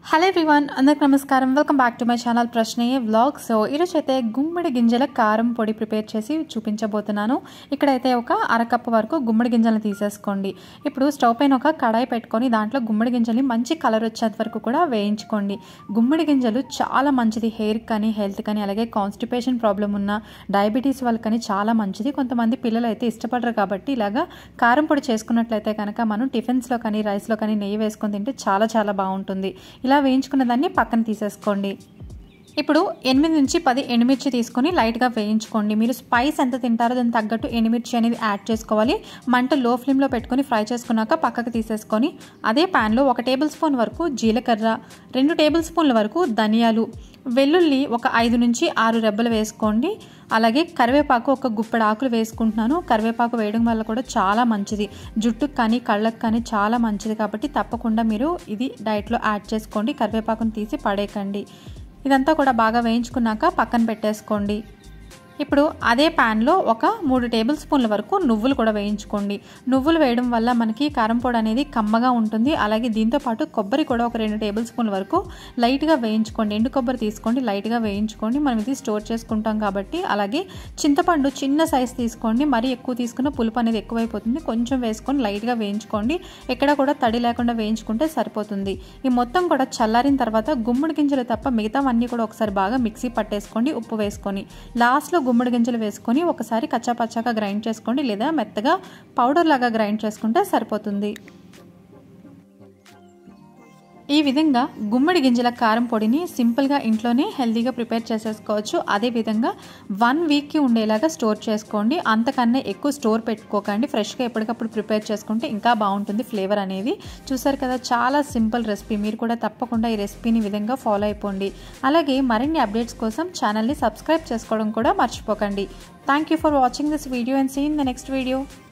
hello everyone అందరికి నమస్కారం welcome back to my channel ప్రశ్నయే వ్లాగ్ సో ఈరోజు అయితే గుమ్మడి గింజల కారం పొడి ప్రిపేర్ చేసి చూపించబోతున్నాను ఇక్కడైతే ఒక అరకప్పు వరకు గుమ్మడి గింజలను తీసేసుకోండి ఇప్పుడు స్టవ్ పైన ఒక కడాయి పెట్టుకొని దాంట్లో గుమ్మడి గింజల్ని మంచి కలర్ వచ్చేంత వరకు కూడా వేయించుకోండి గుమ్మడి గింజలు చాలా మంచిది హెయిర్ కానీ హెల్త్ కానీ అలాగే కాన్స్టిపేషన్ ప్రాబ్లం ఉన్న డయాబెటీస్ వాళ్ళకని చాలా మంచిది కొంతమంది పిల్లలు అయితే ఇష్టపడరు కాబట్టి ఇలాగా కారం పొడి చేసుకున్నట్లయితే కనుక మనం టిఫిన్స్లో కానీ రైస్లో కానీ నెయ్యి వేసుకొని తింటే చాలా చాలా బాగుంటుంది ఇలా వేయించుకున్న దాన్ని పక్కన తీసేసుకోండి ఇప్పుడు ఎనిమిది నుంచి పది ఎండుమిర్చి తీసుకొని లైట్గా వేయించుకోండి మీరు స్పైస్ ఎంత తింటారో దానికి తగ్గట్టు ఎండుమిర్చి అనేది యాడ్ చేసుకోవాలి మంట లో ఫ్లేమ్లో పెట్టుకొని ఫ్రై చేసుకున్నాక పక్కకు తీసేసుకొని అదే ప్యాన్లో ఒక టేబుల్ స్పూన్ వరకు జీలకర్ర రెండు టేబుల్ స్పూన్ల వరకు ధనియాలు వెల్లుల్లి ఒక ఐదు నుంచి ఆరు రెబ్బలు వేసుకోండి అలాగే కరివేపాకు ఒక గుప్పెడు ఆకులు వేసుకుంటున్నాను కరివేపాకు వేయడం వల్ల కూడా చాలా మంచిది జుట్టుకు కానీ కళ్ళకు కానీ చాలా మంచిది కాబట్టి తప్పకుండా మీరు ఇది డైట్లో యాడ్ చేసుకోండి కరివేపాకును తీసి పడేయకండి ఇదంతా కూడా బాగా వేయించుకున్నాక పక్కన పెట్టేసుకోండి ఇప్పుడు అదే ప్యాన్లో ఒక మూడు టేబుల్ స్పూన్ల వరకు నువ్వులు కూడా వేయించుకోండి నువ్వులు వేయడం వల్ల మనకి కారం పొడి అనేది కమ్మగా ఉంటుంది అలాగే దీంతో పాటు కొబ్బరి కూడా ఒక రెండు టేబుల్ స్పూన్ల వరకు లైట్గా వేయించుకోండి ఎండు కొబ్బరి తీసుకోండి లైట్గా వేయించుకోండి మనం ఇది స్టోర్ చేసుకుంటాం కాబట్టి అలాగే చింతపండు చిన్న సైజ్ తీసుకోండి మరీ ఎక్కువ తీసుకున్న పులుపు అనేది ఎక్కువైపోతుంది కొంచెం వేసుకొని లైట్గా వేయించుకోండి ఎక్కడ కూడా తడి లేకుండా వేయించుకుంటే సరిపోతుంది ఈ మొత్తం కూడా చల్లారిన తర్వాత గుమ్మడి గింజలు తప్ప మిగతావన్నీ కూడా ఒకసారి బాగా మిక్సీ పట్టేసుకోండి ఉప్పు వేసుకొని లాస్ట్లో గుమ్మడి గింజలు వేసుకొని ఒకసారి కచ్చాపచ్చాగా గ్రైండ్ చేసుకోండి లేదా మెత్తగా పౌడర్ లాగా గ్రైండ్ చేసుకుంటే సరిపోతుంది ఈ విధంగా గుమ్మడి గింజల కారం పొడిని సింపుల్గా ఇంట్లోనే హెల్తీగా ప్రిపేర్ చేసేసుకోవచ్చు అదేవిధంగా వన్ వీక్కి ఉండేలాగా స్టోర్ చేసుకోండి అంతకన్నా ఎక్కువ స్టోర్ పెట్టుకోకండి ఫ్రెష్గా ఎప్పటికప్పుడు ప్రిపేర్ చేసుకుంటే ఇంకా బాగుంటుంది ఫ్లేవర్ అనేది చూసారు కదా చాలా సింపుల్ రెసిపీ మీరు కూడా తప్పకుండా ఈ రెసిపీని విధంగా ఫాలో అయిపోండి అలాగే మరిన్ని అప్డేట్స్ కోసం ఛానల్ని సబ్స్క్రైబ్ చేసుకోవడం కూడా మర్చిపోకండి thank you for watching this video and seen the next video